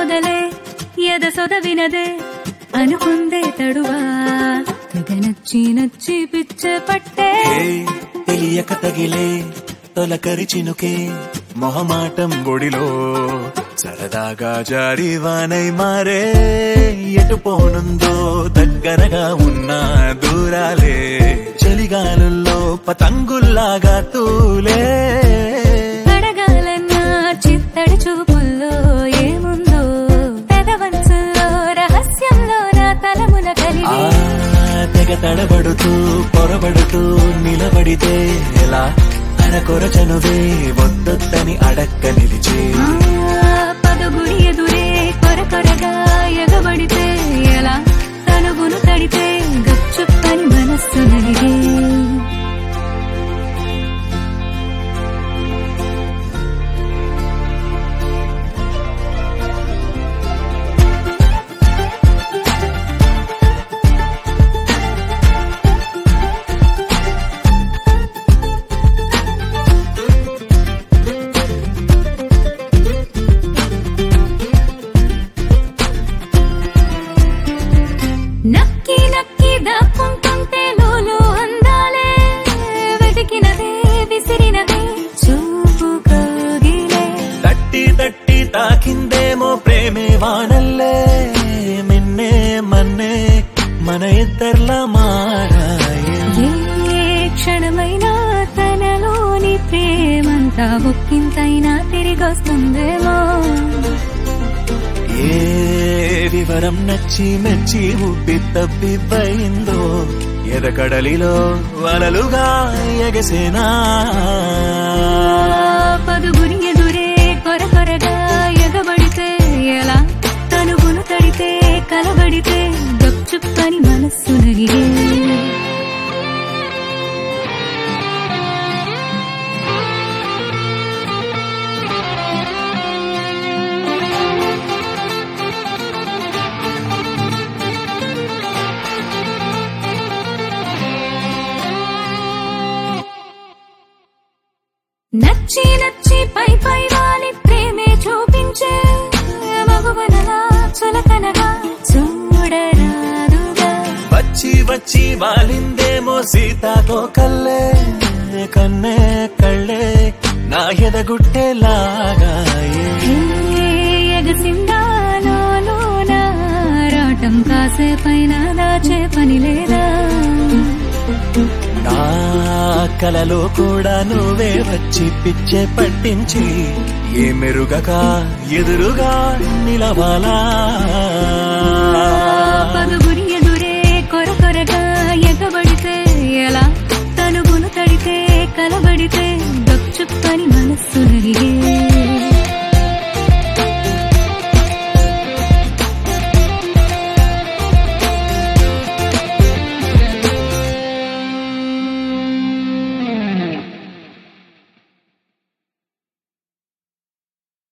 మొదలే ఎద సొదవినదే అనుకుందే తడువా తెగ నచ్చి నచ్చి పిచ్చ పట్టే హే, తెలియక తగిలే తొలకరి చినుకే మొహమాటం గుడిలో సరదాగా జారి వానై మారే ఎటు పోనుందో దగ్గరగా ఉన్న దూరాలే చలిగాలుల్లో పతంగుల్లాగా తూలే అడగాలన్నా చిత్తడి చూపుల్లో ఏముందో పెదవంచుల్లో రహస్యంలో నా తలమున ఆ కలిగి తెగ తడబడుతూ పొరబడుతూ నిలబడితే ఎలా అరకొర చనువే వద్దొద్దని అడక్క నిలిచే పదుగుడి ఎదురే కొర కొరగా ఎగబడితే ఎలా తనుగును తడితే గచ్చుప్పని మనస్సు నలిగే నక్కి నక్కి దాక్కుంటుంటే లోలో అందాలే వెతికినదే విసిరినదే చూపు కోగిలే తట్టి తట్టి తాకిందేమో ప్రేమే వానల్లే మిన్నే మన్నే మన ఇద్దర్లా మారాయే ఏ క్షణమైనా తనలోని ప్రేమంతా ఒక్కింతైనా తిరిగొస్తుందేమో ఏ వివరం నచ్చి మెచ్చి ఉబ్బి తప్పిపోయిందో ఎదకడలిలో వలలుగా ఎగసేనా పదుగురి ఎదురే కొర కొరగా ఎగబడితే ఎలా తనుగును తడితే కలబడితే గప్చుప్పని మనస్సు నలిగే నచ్చి నచ్చి పై పై వాలి ప్రేమే చూపించే మగువనలా చులకనగా చూడరాదుగా వచ్చి వచ్చి వాలిందేమో సీతాకో కల్లే కన్నే కళ్ళే నా ఎదగుట్టేలాగా హే, ఎగసిందాలో రాటం కాసేపైన దాచే పని లేదా నా కలలో కూడా నువ్వే వచ్చి పిచ్చే పట్టించి ఏ మెరుగక ఎదురుగా నిలవాలా పదుగురి ఎదురే కొర కొరగా ఎగబడితే ఎలా తనుగును తడితే కలబడితే గప్చుప్పని మనస్సు నలిగే